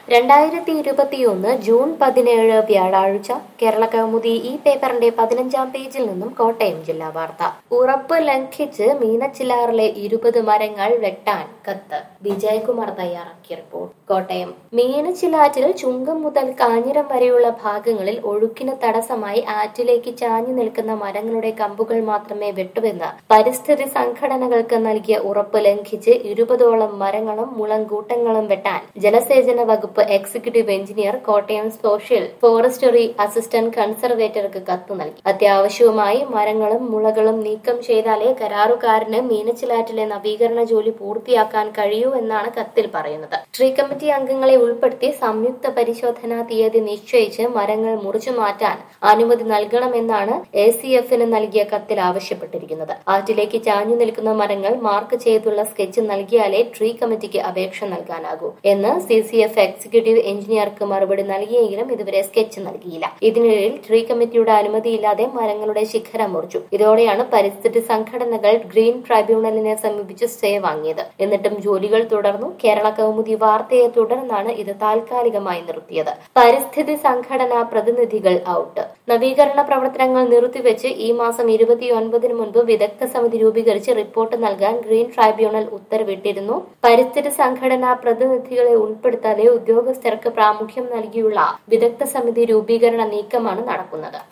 രണ്ടായിരത്തി ഇരുപത്തിയൊന്ന് ജൂൺ പതിനേഴ് വ്യാഴാഴ്ച കേരള കൗമുദി ഈ പേപ്പറിന്റെ പതിനഞ്ചാം പേജിൽ നിന്നും കോട്ടയം ജില്ലാ വാർത്ത ഉറപ്പ് ലംഘിച്ച് മീനച്ചിലാറിലെ ഇരുപത് മരങ്ങൾ വെട്ടാൻ കത്ത് വിജയകുമാർ തയ്യാറാക്കിയ റിപ്പോർട്ട് കോട്ടയം മീനച്ചിലാറ്റിൽ ചുങ്കം മുതൽ കാഞ്ഞിരം വരെയുള്ള ഭാഗങ്ങളിൽ ഒഴുക്കിന് തടസ്സമായി ആറ്റിലേക്ക് ചാഞ്ഞു നിൽക്കുന്ന മരങ്ങളുടെ കമ്പുകൾ മാത്രമേ വെട്ടുവെന്ന് പരിസ്ഥിതി സംഘടനകൾക്ക് നൽകിയ ഉറപ്പ് ലംഘിച്ച് ഇരുപതോളം മരങ്ങളും മുളങ്കൂട്ടങ്ങളും വെട്ടാൻ ജലസേചന വകുപ്പ് executive engineer Kottayam social forestry assistant കൺസർവേറ്റർക്ക് കത്ത് നൽകി അത്യാവശ്യവുമായി മരങ്ങളും മുളകളും നീക്കം ചെയ്താലേ കരാറുകാരന് മീനച്ചിലാറ്റിലെ നവീകരണ ജോലി പൂർത്തിയാക്കാൻ കഴിയൂ എന്നാണ് കത്തിൽ പറയുന്നത് ട്രീ കമ്മിറ്റി അംഗങ്ങളെ ഉൾപ്പെടുത്തി സംയുക്ത പരിശോധനാ തീയതി നിശ്ചയിച്ച് മരങ്ങൾ മുറിച്ചു മാറ്റാൻ അനുമതി നൽകണമെന്നാണ് എ സി എഫിന് നൽകിയ കത്തിൽ ആവശ്യപ്പെട്ടിരിക്കുന്നത് ആറ്റിലേക്ക് ചാഞ്ഞു നിൽക്കുന്ന മരങ്ങൾ മാർക്ക് ചെയ്തുള്ള സ്കെച്ച് നൽകിയാലേ ട്രീ കമ്മിറ്റിക്ക് അപേക്ഷ നൽകാനാകൂ എന്ന് സി സി എഫ് എക്സിക്യൂട്ടീവ് എഞ്ചിനീയർക്ക് മറുപടി നൽകിയെങ്കിലും ഇതുവരെ സ്കെച്ച് നൽകിയില്ല ഇതിനിടയിൽ ട്രീ കമ്മിറ്റിയുടെ അനുമതിയില്ലാതെ മരങ്ങളുടെ ശിഖരം മുറിച്ചു ഇതോടെയാണ് പരിസ്ഥിതി സംഘടനകൾ ഗ്രീൻ ട്രൈബ്യൂണലിനെ സമീപിച്ച് സ്റ്റേ വാങ്ങിയത് എന്നിട്ടും ജോലികൾ തുടർന്നു കേരള കൗമുദി വാർത്തയെ തുടർന്നാണ് ഇത് താൽക്കാലികമായി നിർത്തിയത് പരിസ്ഥിതി സംഘടനാ പ്രതിനിധികൾ ഔട്ട് നവീകരണ പ്രവർത്തനങ്ങൾ നിർത്തിവെച്ച് ഈ മാസം ഇരുപത്തിയൊൻപതിന് മുൻപ് വിദഗ്ധ സമിതി രൂപീകരിച്ച് റിപ്പോർട്ട് നൽകാൻ ഗ്രീൻ ട്രൈബ്യൂണൽ ഉത്തരവിട്ടിരുന്നു പരിസ്ഥിതി സംഘടനാ പ്രതിനിധികളെ ഉൾപ്പെടുത്താതെ ഉദ്യോഗസ്ഥർക്ക് പ്രാമുഖ്യം നൽകിയുള്ള വിദഗ്ധ സമിതി രൂപീകരണ നീക്കമാണ് നടക്കുന്നത്